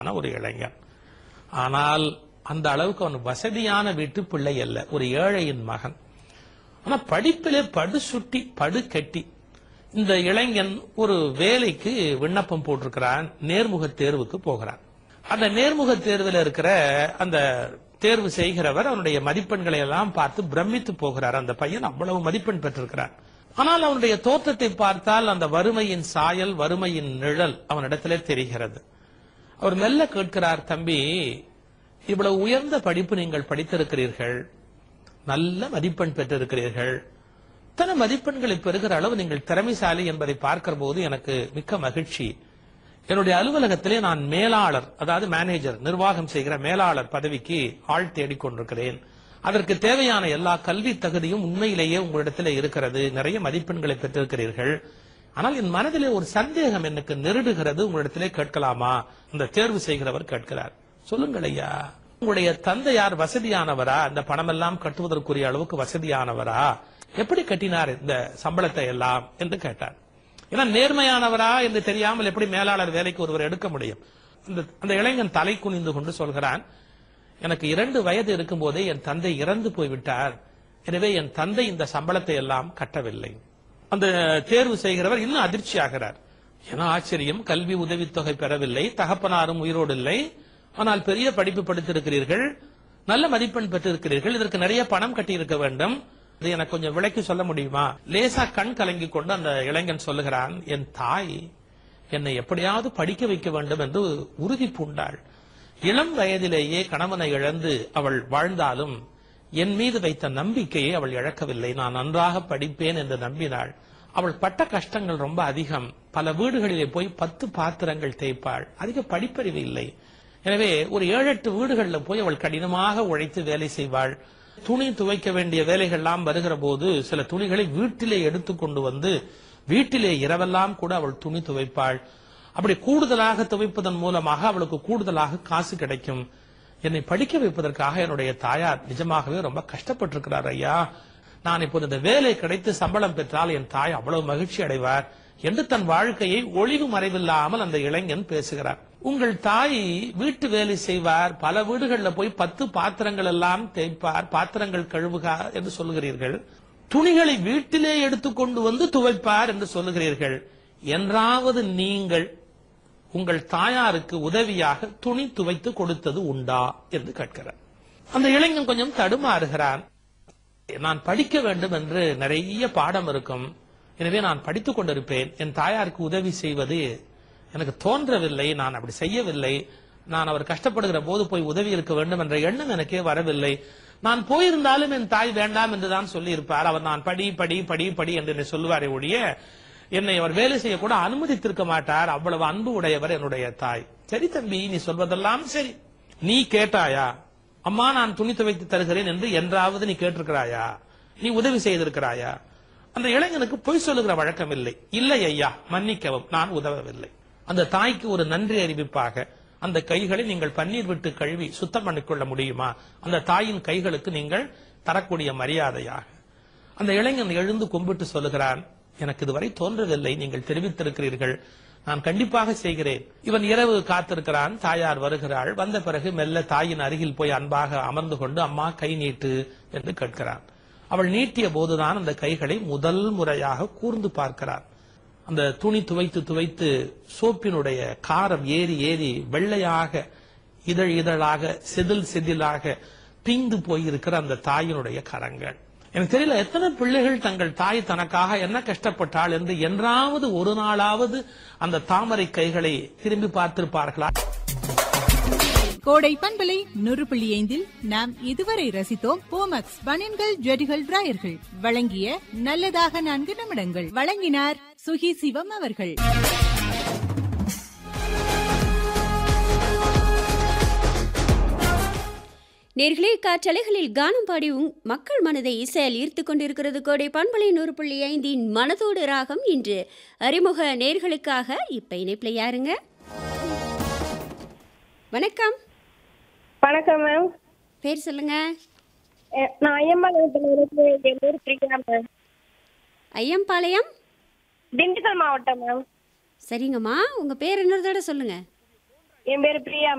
ஆன ஒரு இளைஞன் ஆனால் அந்த அளவுக்கு அவன் வசதியான வீட்டு பிள்ளை அல்ல ஒரு ஏழையின் மகன் ஆனா படிப்பிலே படு சுட்டி படு கெட்டி இந்த இளைஞன் ஒரு வேலைக்கு விண்ணப்பம் போட்டிருக்கிறான் நேர்முக தேர்வுக்கு போகிறான் அந்த நேர்முக தேர்வில் இருக்கிற அந்த தேர்வு செய்கிறவர் அவனுடைய மதிப்பெண்களை எல்லாம் பார்த்து பிரமித்து போகிறார் அந்த பையன் அவ்வளவு மதிப்பெண் பெற்றிருக்கிறான் ஆனால் அவனுடைய தோற்றத்தை பார்த்தால் அந்த வறுமையின் சாயல் வறுமையின் நிழல் அவனிடத்திலே தெரிகிறது அவர் மெல்ல கேட்கிறார் தம்பி இவ்வளவு உயர்ந்த படிப்பு நீங்கள் படித்திருக்கிறீர்கள் நல்ல மதிப்பெண் பெற்றிருக்கிறீர்கள் இத்தனை மதிப்பெண்களை பெறுகிற அளவு நீங்கள் திறமைசாலி என்பதை பார்க்கிற போது எனக்கு மிக்க மகிழ்ச்சி என்னுடைய அலுவலகத்திலே நான் மேலாளர் அதாவது மேனேஜர் நிர்வாகம் செய்கிற மேலாளர் பதவிக்கு ஆள் தேடிக்கொண்டிருக்கிறேன் அதற்கு தேவையான எல்லா கல்வி தகுதியும் உண்மையிலேயே உங்களிடத்தில் இருக்கிறது நிறைய மதிப்பெண்களை பெற்றிருக்கிறீர்கள் ஆனால் என் மனதிலே ஒரு சந்தேகம் எனக்கு நெருடுகிறது உங்களிடத்திலே கேட்கலாமா இந்த தேர்வு செய்கிறவர் கேட்கிறார் சொல்லுங்கள் ஐயா உங்களுடைய தந்தையார் வசதியானவரா இந்த பணமெல்லாம் கட்டுவதற்குரிய அளவுக்கு வசதியானவரா எப்படி கட்டினார் இந்த சம்பளத்தை எல்லாம் என்று கேட்டார் ஏன்னா நேர்மையானவரா என்று தெரியாமல் எப்படி மேலாளர் வேலைக்கு ஒருவர் எடுக்க முடியும் அந்த அந்த இளைஞன் தலை குனிந்து கொண்டு சொல்கிறான் எனக்கு இரண்டு வயது இருக்கும்போதே என் தந்தை இறந்து போய்விட்டார் எனவே என் தந்தை இந்த சம்பளத்தை எல்லாம் கட்டவில்லை அந்த தேர்வு செய்கிறவர் இன்னும் அதிர்ச்சி ஆகிறார் ஏன்னா ஆச்சரியம் கல்வி உதவித்தொகை பெறவில்லை தகப்பனாரும் உயிரோடு இல்லை ஆனால் பெரிய படிப்பு படித்திருக்கிறீர்கள் நல்ல மதிப்பெண் பெற்றிருக்கிறீர்கள் இதற்கு நிறைய பணம் கட்டியிருக்க வேண்டும் இது எனக்கு கொஞ்சம் விளக்கி சொல்ல முடியுமா லேசா கண் கலங்கி கொண்டு அந்த இளைஞன் சொல்லுகிறான் என் தாய் என்னை எப்படியாவது படிக்க வைக்க வேண்டும் என்று உறுதி பூண்டாள் இளம் வயதிலேயே கணவனை இழந்து அவள் வாழ்ந்தாலும் என் மீது வைத்த நம்பிக்கையை அவள் இழக்கவில்லை நான் நன்றாக படிப்பேன் என்று நம்பினாள் அவள் பட்ட கஷ்டங்கள் ரொம்ப அதிகம் பல வீடுகளிலே போய் பத்து பாத்திரங்கள் தேய்ப்பாள் அதிக படிப்பறிவு இல்லை எனவே ஒரு ஏழு எட்டு வீடுகளில் போய் அவள் கடினமாக உழைத்து வேலை செய்வாள் துணி துவைக்க வேண்டிய வேலைகள்லாம் வருகிற போது சில துணிகளை வீட்டிலே எடுத்து கொண்டு வந்து வீட்டிலே இரவெல்லாம் கூட அவள் துணி துவைப்பாள் அப்படி கூடுதலாக துவைப்பதன் மூலமாக அவளுக்கு கூடுதலாக காசு கிடைக்கும் என்னை படிக்க வைப்பதற்காக என்னுடைய தாயார் நிஜமாகவே ரொம்ப கஷ்டப்பட்டிருக்கிறார் ஐயா நான் இப்போது இந்த வேலை கிடைத்து சம்பளம் பெற்றால் என் தாய் அவ்வளவு மகிழ்ச்சி அடைவார் என்று தன் வாழ்க்கையை ஒளிவு மறைவில்லாமல் அந்த இளைஞன் பேசுகிறார் உங்கள் தாய் வீட்டு வேலை செய்வார் பல வீடுகளில் போய் பத்து பாத்திரங்கள் எல்லாம் தேய்ப்பார் பாத்திரங்கள் கழுவுகார் என்று சொல்லுகிறீர்கள் துணிகளை வீட்டிலே எடுத்துக்கொண்டு வந்து துவைப்பார் என்று சொல்லுகிறீர்கள் என்றாவது நீங்கள் உங்கள் தாயாருக்கு உதவியாக துணி துவைத்து கொடுத்தது உண்டா என்று கேட்கிறார் அந்த இளைஞன் கொஞ்சம் தடுமாறுகிறான் நான் படிக்க வேண்டும் என்று நிறைய பாடம் இருக்கும் எனவே நான் படித்துக் கொண்டிருப்பேன் என் தாயாருக்கு உதவி செய்வது எனக்கு தோன்றவில்லை நான் அப்படி செய்யவில்லை நான் அவர் கஷ்டப்படுகிற போது போய் உதவி இருக்க வேண்டும் என்ற எண்ணம் எனக்கே வரவில்லை நான் போயிருந்தாலும் என் தாய் வேண்டாம் என்றுதான் சொல்லி இருப்பார் அவர் நான் படி படி படி படி என்று என்னை சொல்லுவாரே ஒழிய என்னை அவர் வேலை செய்ய கூட அனுமதித்திருக்க மாட்டார் அவ்வளவு அன்பு உடையவர் என்னுடைய தாய் சரி தம்பி நீ சொல்வதெல்லாம் சரி நீ கேட்டாயா அம்மா நான் துணி துவைத்து தருகிறேன் என்று என்றாவது நீ கேட்டிருக்கிறாயா நீ உதவி செய்திருக்கிறாயா அந்த இளைஞனுக்கு பொய் சொல்லுகிற வழக்கம் இல்லை இல்லை ஐயா மன்னிக்கவும் நான் உதவவில்லை அந்த தாய்க்கு ஒரு நன்றி அறிவிப்பாக அந்த கைகளை நீங்கள் பன்னீர் விட்டு கழுவி சுத்தம் பண்ணிக்கொள்ள முடியுமா அந்த தாயின் கைகளுக்கு நீங்கள் தரக்கூடிய மரியாதையாக அந்த இளைஞன் எழுந்து கும்பிட்டு சொல்லுகிறான் எனக்கு இதுவரை தோன்றவில்லை நீங்கள் தெரிவித்திருக்கிறீர்கள் நான் கண்டிப்பாக செய்கிறேன் இவன் இரவு காத்திருக்கிறான் தாயார் வருகிறாள் வந்த பிறகு மெல்ல தாயின் அருகில் போய் அன்பாக அமர்ந்து கொண்டு அம்மா கை நீட்டு என்று கேட்கிறான் அவள் நீட்டிய போதுதான் அந்த கைகளை முதல் முறையாக கூர்ந்து பார்க்கிறான் அந்த துணி துவைத்து துவைத்து சோப்பினுடைய காரம் ஏறி ஏறி வெள்ளையாக இதழ் இதழாக செதில் செதிலாக பிந்து போயிருக்கிற அந்த தாயினுடைய கரங்கள் எனக்கு தெரியல எத்தனை பிள்ளைகள் தங்கள் தாய் தனக்காக என்ன கஷ்டப்பட்டாள் என்று என்றாவது ஒரு நாளாவது அந்த தாமரை கைகளை திரும்பி பார்த்திருப்பார்களா கோடை பண்பலை நூறு புள்ளி ஐந்தில் நாம் இதுவரை ரசித்தோம் போமக்ஸ் பனியன்கள் ஜெடிகள் டிராயர்கள் வழங்கிய நல்லதாக நான்கு நிமிடங்கள் வழங்கினார் சுகி சிவம் அவர்கள் நேர்களே காற்றலைகளில் கானம் பாடி உங் மக்கள் மனதை இசையால் ஈர்த்து கொண்டிருக்கிறது கோடை பண்பலை நூறு புள்ளி ஐந்தின் மனதோடு ராகம் இன்று அறிமுக நேர்களுக்காக இப்ப இணைப்பில் யாருங்க வணக்கம் வணக்கம் மேம் பேர் சொல்லுங்க எ- நான் ஐயம்பாளையத்துல இருந்து என் பேர் பிரியா மேம் ஐயம்பாளையம் திண்டுக்கல் மாவட்டம் மேம் சரிங்கம்மா உங்க பேர் இன்னொரு தடவை சொல்லுங்க என் பேர் பிரியா